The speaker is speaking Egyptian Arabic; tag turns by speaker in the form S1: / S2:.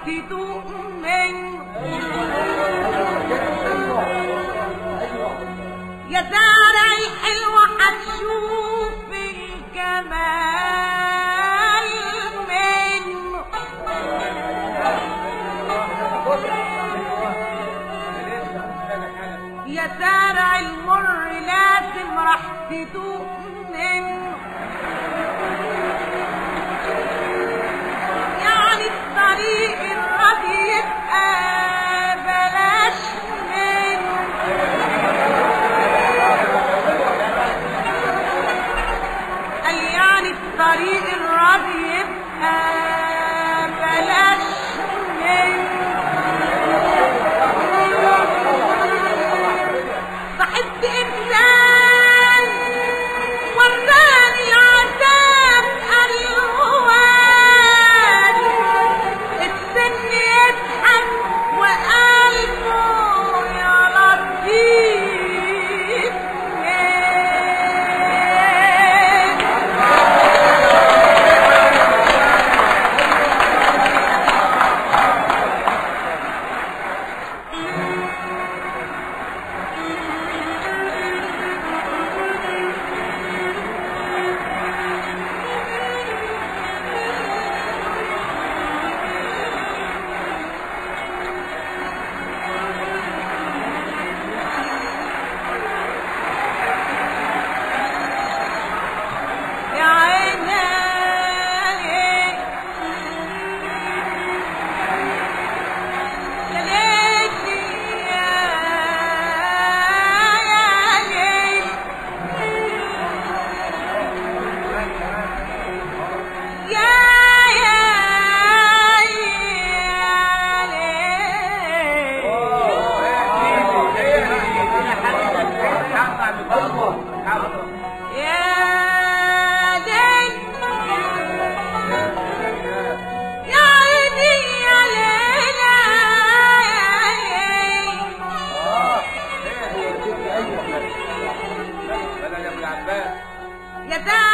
S1: تدوق منه يا زارع الحلوة هتشوف الجمال منه يا زارع المر لازم راح تدوق منه يعني الطريق الراضي يبقى بلاش منه قال يعني الطريق الراضي يبقى بلاش منه صاحبت انسان وراني العذاب الهوان السن يضحك وقلبه يا لطيف يا عيني يا ليلي يا يا ليل يا يا يا ليل يا ليل يا عيني يا ليلى يا ليل يا